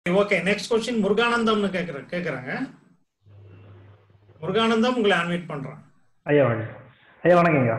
Okay next question முருகானந்தம்னு கேக்குற கேக்குறாங்க முருகானந்தம் உங்களை அன்வைட் பண்றேன் ஐயா வணக்கம் ஐயா வணக்கங்க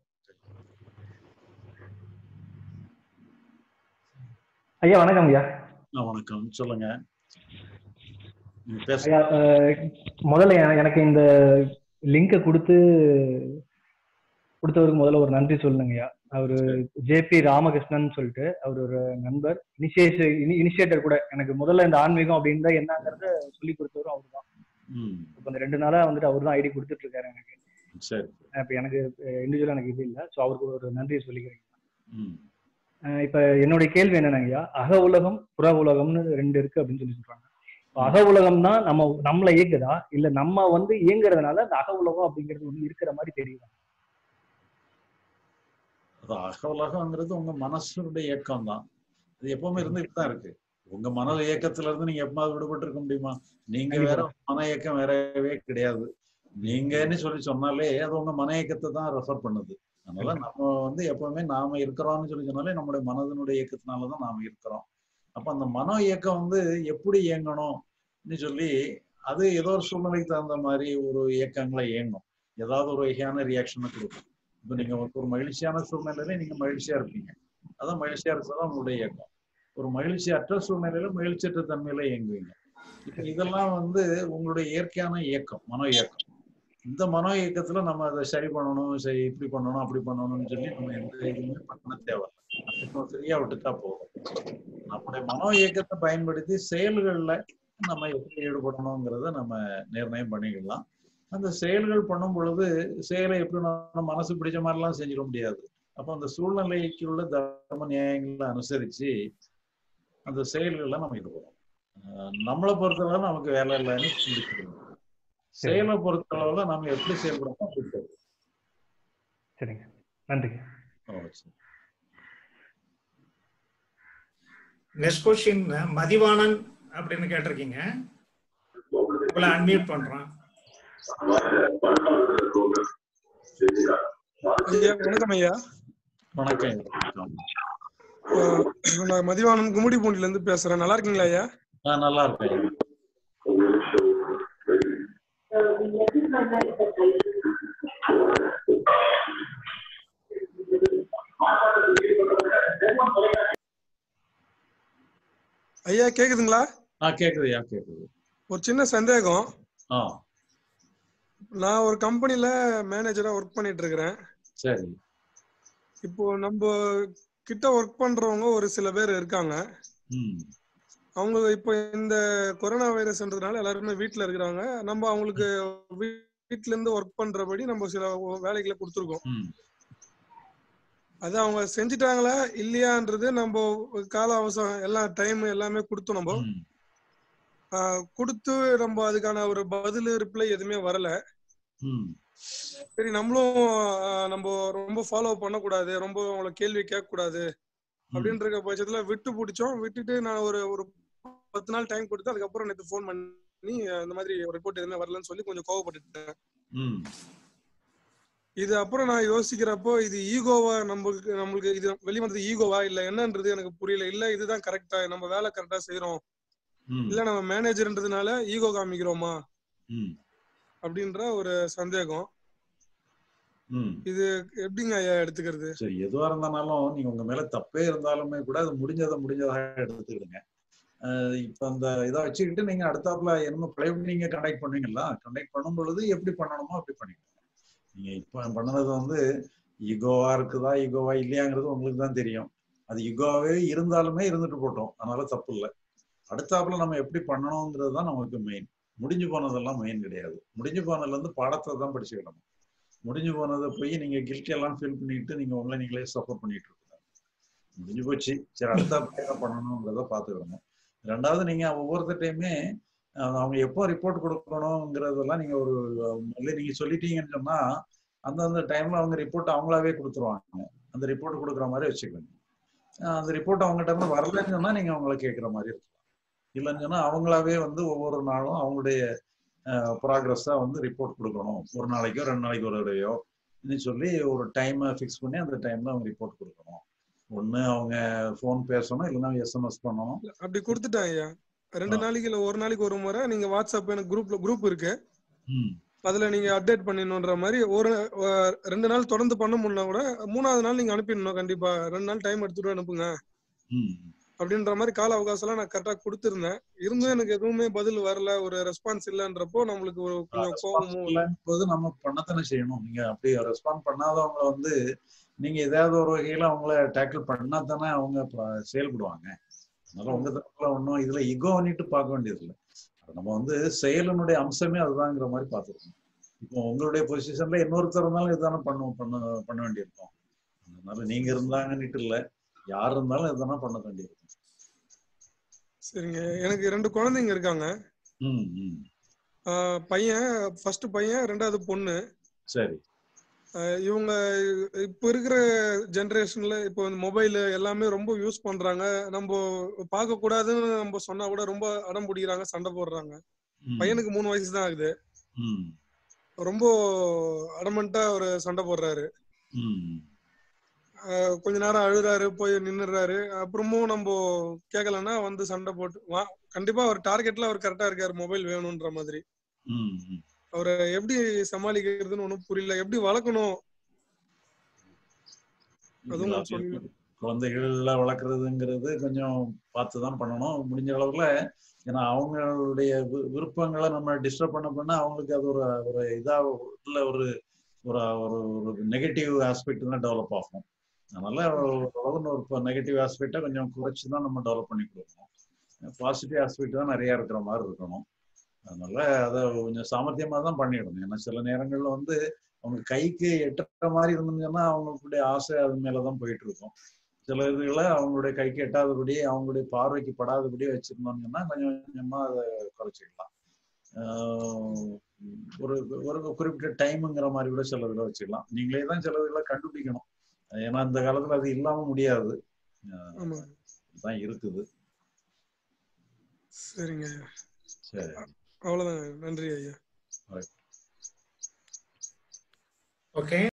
ஐயா வணக்கம் ஐயா ஆ, வணக்கம் சொல்லுங்க ம், பேச ஐயா அஹ், முதல்ல எ- எனக்கு இந்த லிங்கை கொடுத்து கொடுத்தவருக்கு முதல்ல ஒரு நன்றி சொல்லுங்க ஐயா அவரு ஜேபி ராமகிருஷ்ணன் சொல்லிட்டு அவர் ஒரு நண்பர் இனிஷியேஷ இனிஷியேட்டர் கூட எனக்கு முதல்ல இந்த ஆன்மீகம் அப்படின்னு தான் என்னங்கிறத சொல்லி கொடுத்தவரும் அவர் தான் ம் இப்போ இந்த ரெண்டு நாளா வந்துட்டு அவர் தான் ஐடி கொடுத்துட்டு இருக்காரு எனக்கு சரி இப்போ எனக்கு இண்டிவிஜுவலா எனக்கு இது இல்லை ஸோ அவருக்கு ஒரு நன்றியை சொல்லிக்கிறேன் ம் அஹ் இப்ப என்னுடைய கேள்வி என்னன்னாங்கய்யா அக உலகம் புற உலகம்னு ரெண்டு இருக்கு அப்படின்னு சொல்லி சொல்றாங்க இப்ப அக உலகம் தான் நம்ம நம்மள இயக்குதா இல்ல நம்ம வந்து இயங்குறதுனால அந்த அக உலகம் அப்படிங்கிறது ஒண்ணு இருக்கிற மாதிரி தெரியுதா அது அக உலகங்கிறது உங்க மனசுடைய இயக்கம் தான் அது எப்பவுமே இருந்துட்டு தான் இருக்கு உங்க மன இயக்கத்துல இருந்து நீங்க எப்பமாவது விடுபட்டு இருக்க முடியுமா நீங்க வேற மன இயக்கம் வேறவே கிடையாது நீங்கன்னு சொல்லி சொன்னாலே அது உங்க மன இயக்கத்தை தான் ரெஃபர் பண்ணுது அதனால நம்ம வந்து எப்பவுமே நாம இருக்கிறோம்னு சொல்லி சொன்னாலே நம்முடைய மனதினுடைய இயக்கத்தினாலதான் நாம இருக்கிறோம் அப்ப அந்த மன இயக்கம் வந்து எப்படி இயங்கணும்னு சொல்லி அது ஏதோ ஒரு சூழ்நிலைக்கு தகுந்த மாதிரி ஒரு இயக்கங்களை இயங்கும் ஏதாவது ஒரு வகையான ரியாக்ஷனை கொடுக்கும் இப்போ நீங்க வந்து ஒரு மகிழ்ச்சியான சூழ்நிலையில நீங்க மகிழ்ச்சியா இருப்பீங்க அதான் மகிழ்ச்சியா இருக்கிறதா உங்களுடைய இயக்கம் ஒரு மகிழ்ச்சி அற்ற சூழ்நிலையில மகிழ்ச்சியற்ற தன்மையில இயங்குவீங்க இப்ப இதெல்லாம் வந்து உங்களுடைய இயற்கையான இயக்கம் மனோ இயக்கம் இந்த மனோ இயக்கத்துல நம்ம அதை சரி பண்ணணும் சரி இப்படி பண்ணணும் அப்படி பண்ணணும்னு சொல்லி நம்ம எந்த இதுவுமே பண்ண தேவையில்லை அதுக்கு ஃப்ரீயா விட்டுட்டா போதும் நம்முடைய மனோ இயக்கத்தை பயன்படுத்தி செயல்கள்ல நம்ம எப்படி ஈடுபடணுங்கிறத நம்ம நிர்ணயம் பண்ணிக்கலாம் அந்த செயல்கள் பண்ணும் பொழுது செயலை எப்படி நம்ம மனசு பிடிச்ச மாதிரிலாம் செஞ்சிட முடியாது அப்போ அந்த சூழ்நிலைக்கு உள்ள தர்ம நியாயங்களை அனுசரிச்சு அந்த செயல்கள்ல நம்ம ஈடுபடும் அஹ் நம்மளை பொறுத்தளவு நமக்கு வேலை இல்லைன்னு சிந்திக்கணும் செயலை பொறுத்தளவுல நம்ம எப்படி செயல்படணும் அப்படி செயல்படணும். சரிங்க நன்றி ஓ, சரி. நெக்ஸ்ட் கொஸ்டின் மதிவாணன் அப்படின்னு கேட்டிருக்கீங்க உங்களை அன்மியூட் பண்றேன் ஐயா வணக்கம் ஐயா வணக்கம் வணக்கம். அஹ் நான் மதிவானன் கும்மிடிப்பூண்டில இருந்து பேசுறேன் நல்லா இருக்கீங்களா ஐயா நான் நல்லா இருக்கேன் ஐயா கேக்குதுங்களா ஆ கேக்குதுயா கேக்குது ஒரு சின்ன சந்தேகம் ஆ நான் ஒரு கம்பெனில மேனேஜரா ஒர்க் பண்ணிட்டு இருக்கிறேன் சரி இப்போ நம்ம கிட்ட ஒர்க் பண்றவங்க ஒரு சில பேர் இருக்காங்க ம் அவங்க இப்போ இந்த கொரோனா வைரஸ்ன்றதுனால எல்லாருமே வீட்ல இருக்கிறாங்க நம்ம அவங்களுக்கு வீ- வீட்ல இருந்து ஒர்க் பண்றபடி நம்ம சில வேலைகளை கொடுத்துருக்கோம் ம் அது அவங்க செஞ்சுட்டாங்களா இல்லையான்றது நம்ம கால அவசரம் எல்லாம் டைம் எல்லாமே கொடுத்தோம் நம்ம ம் ஆஹ் கொடுத்து நம்ம அதுக்கான ஒரு பதில் ரிப்ளை எதுவுமே வரல ம் சரி நம்மளும் ஆஹ் நம்ம ரொம்ப ஃபாலோ பண்ணக்கூடாது ரொம்ப அவங்கள கேள்வி கேட்க கூடாது அப்படின்ற பட்சத்துல விட்டு பிடிச்சோம் விட்டுட்டு நான் ஒரு ஒரு பத்து நாள் டைம் கொடுத்து அதுக்கப்புறம் நேற்று ஃபோன் பண்ணி இந்த மாதிரி ரிப்போர்ட் எதுவுமே வரலன்னு சொல்லி கொஞ்சம் கோவப்பட்டுட்டேன் ம் இது அப்புறம் நான் யோசிக்கிறப்போ இது ஈகோவா நம்மளுக்கு நம்மளுக்கு இது வெளிவந்தது ஈகோவா இல்ல என்னன்றது எனக்கு புரியல இல்ல இதுதான் கரெக்டா நம்ம வேலை கரெக்டா செய்யறோம் ம் இல்ல நம்ம மேனேஜர்ன்றதுனால ஈகோ காமிக்கிறோமா ம் அப்படின்ற ஒரு சந்தேகம் ம் இது எப்படிங்க ஐயா எடுத்துக்கிறது சரி எதுவா இருந்தாலும் நீங்க உங்க மேல தப்பே இருந்தாலுமே கூட அது முடிஞ்சதை முடிஞ்சதாக எடுத்துக்கிடுங்க அஹ் இப்ப அந்த இதை வச்சுக்கிட்டு நீங்க அடுத்தாப்புல என்ன பிளே நீங்க கண்டக்ட் பண்ணுவீங்களா கண்டக்ட் பண்ணும் பொழுது எப்படி பண்ணணுமோ அப்படி பண்ணிக்கணும் நீங்க இப்ப பண்ணது வந்து ஈகோவா இருக்குதா ஈகோவா இல்லையாங்கிறது உங்களுக்கு தான் தெரியும் அது ஈகோவாவே இருந்தாலுமே இருந்துட்டு போட்டோம் அதனால தப்பு இல்லை அடுத்தாப்புல நம்ம எப்படி பண்ணணுங்கிறது தான் நமக்கு மெயின் முடிஞ்சு போனதெல்லாம் மெயின் கிடையாது முடிஞ்சு போனதுல இருந்து பாடத்தை தான் படிச்சுக்கணும் முடிஞ்சு போனதை போய் நீங்க கில்ட்டி எல்லாம் ஃபீல் பண்ணிட்டு நீங்க உங்களை நீங்களே சப்போர்ட் பண்ணிட்டு இருக்கீங்க முடிஞ்சு போச்சு சரி அடுத்த என்ன பண்ணணுங்கிறத பாத்துக்கணும் ரெண்டாவது நீங்க ஒவ்வொருத்தட்டையுமே அஹ், அவங்க எப்போ ரிப்போர்ட் கொடுக்கணுங்கிறதெல்லாம் நீங்க ஒரு இல்லை நீங்க சொல்லிட்டீங்கன்னு சொன்னா அந்தந்த டைம்ல அவங்க ரிப்போர்ட் அவங்களாவே கொடுத்துருவாங்க அந்த ரிப்போர்ட் கொடுக்குற மாதிரி வச்சுக்கோங்க அஹ், அந்த ரிப்போர்ட் அவங்க டைம்ல வரலன்னு சொன்னா நீங்க அவங்கள கேட்குற மாதிரி இருக்கலாம் இல்லைன்னு சொன்னா அவங்களாவே வந்து ஒவ்வொரு நாளும் அவங்களுடைய ப்ராக்ரஸா வந்து ரிப்போர்ட் கொடுக்கணும் ஒரு நாளைக்கோ ரெண்டு நாளைக்கு ஒரு தடவையோ ன்னு சொல்லி ஒரு டைமை ஃபிக்ஸ் பண்ணி அந்த டைம்ல அவங்க ரிப்போர்ட் கொடுக்கணும் ஒண்ணு அவங்க ஃபோன் பேசணும் இல்லைன்னா எஸ்எம்எஸ் பண்ணணும் அப்படி கொடுத்துட்டேன் ஐயா ரெண்டு ஆ. நாளைக்கு இல்ல ஒரு நாளைக்கு ஒரு முறை நீங்க வாட்ஸ்அப் எனக்கு குரூப்ல குரூப் இருக்கு ம் அதுல நீங்க அப்டேட் பண்ணிடணுன்ற மாதிரி ஒரு அஹ், ரெண்டு நாள் தொடர்ந்து பண்ண முடியல கூட மூணாவது நாள் நீங்க அனுப்பிடணும் கண்டிப்பா ரெண்டு நாள் டைம் எடுத்துட்டு அனுப்புங்க ம் அப்படின்ற மாதிரி கால அவகாசம் எல்லாம் நான் கரெக்டா கொடுத்திருந்தேன் இருந்தும் எனக்கு எதுவுமே பதில் வரல ஒரு ரெஸ்பான்ஸ் இல்லன்றப்போ நம்மளுக்கு ஒரு கொஞ்சம் கோபமும் போது நம்ம பண்ணத்தானே செய்யணும் நீங்க அப்படி ரெஸ்பாண்ட் பண்ணாதவங்க வந்து நீங்க ஏதாவது ஒரு வகையில அவங்கள டேக்கிள் பண்ணா தானே அவங்க ப- செயல்படுவாங்க அதனால உங்க தரப்புல ஒன்றும் இதுல இகோ பண்ணிட்டு பார்க்க வேண்டியது இல்லை நம்ம வந்து செயலினுடைய அம்சமே அதுதாங்கிற மாதிரி பார்த்துருக்கோம் இப்போ உங்களுடைய பொசிஷன்ல இன்னொருத்தர் இருந்தாலும் இதுதானே பண்ண பண்ண பண்ண வேண்டியிருக்கும் அதனால நீங்க இருந்தாங்கன்னுட்டு இல்லை யார் இருந்தாலும் இதுதானே பண்ண வேண்டியிருக்கும் சரிங்க எனக்கு ரெண்டு குழந்தைங்க இருக்காங்க ம் ம் ஆஹ் பையன் ஃபர்ஸ்ட் பையன் ரெண்டாவது பொண்ணு சரி ஆஹ் இவங்க இப்ப இருக்கிற ஜெனரேஷன்ல இப்போ மொபைல் எல்லாமே ரொம்ப யூஸ் பண்றாங்க நம்ம பார்க்க கூடாதுன்னு நம்ம சொன்னா கூட ரொம்ப அடம் பிடிக்கிறாங்க சண்டை போடுறாங்க ம், பையனுக்கு மூணு வயசு தான் ஆகுது ம் ரொம்ப அடமெண்டா ஒரு சண்டை போடுறாரு ம் ஆஹ் கொஞ்ச நேரம் அழுறாரு போய் நின்னுறாரு அப்புறமும் நம்ம கேட்கலன்னா வந்து சண்டை போட்டு வா கண்டிப்பா அவர் டார்கெட்ல அவர் கரெக்டா இருக்காரு மொபைல் வேணும்ன்ற மாதிரி ம் ம் அவரை எப்படி சமாளிக்கிறதுன்னு ஒண்ணும் புரியல எப்படி வளர்க்கணும் அதுவும் இல்ல, சொல்லி குழந்தைகள வளர்க்குறதுங்கிறது கொஞ்சம் பார்த்து தான் பண்ணணும் முடிஞ்ச அளவுல ஏன்னா அவங்களுடைய வி- விருப்பங்களை நம்ம டிஸ்டர்ப் பண்ண பண்ண அவங்களுக்கு அது ஒரு ஒரு இதா உள்ள ஒரு ஒரு ஒரு ஒரு நெகட்டிவ் ஆஸ்பெக்ட் தான் டெவலப் ஆகும் அதனால ஓரளவு ஒரு நெகட்டிவ் ஆஸ்பெக்டை கொஞ்சம் குறைச்சி தான் நம்ம டெவலப் பண்ணி கொடுக்கணும் பாசிட்டிவ் ஆஸ்பெக்ட் தான் நிறைய இருக்கிற மாதிரி இருக்கணும் அதனால அதை கொஞ்சம் சாமர்த்தியமா தான் பண்ணிடணும் ஏன்னா சில நேரங்கள்ல வந்து அவங்க கைக்கு எட்டுற மாதிரி இருந்துச்சுன்னா அவங்களுடைய ஆசை அது மேலதான் போயிட்டு இருக்கும் சில இதுகளை அவங்களுடைய கைக்கு எட்டாதபடி அவங்களுடைய பார்வைக்கு படாதபடி வச்சிருந்தோம்னா கொஞ்சம் கொஞ்சமா அதை குறைச்சிக்கலாம் ஆஹ் ஒரு ஒரு குறிப்பிட்ட டைமுங்கிற மாதிரி கூட சில இதில் வச்சுக்கலாம் நீங்களே தான் சில இதுகளை கண்டுபிடிக்கணும் ஏன்னா இந்த காலத்துல அது இல்லாம முடியாது ஆஹ் ஆமா தான் இருக்குது சரிங்க ஐயா சரி அவ்வளவுதாங்க நன்றி ஐயா ஓகே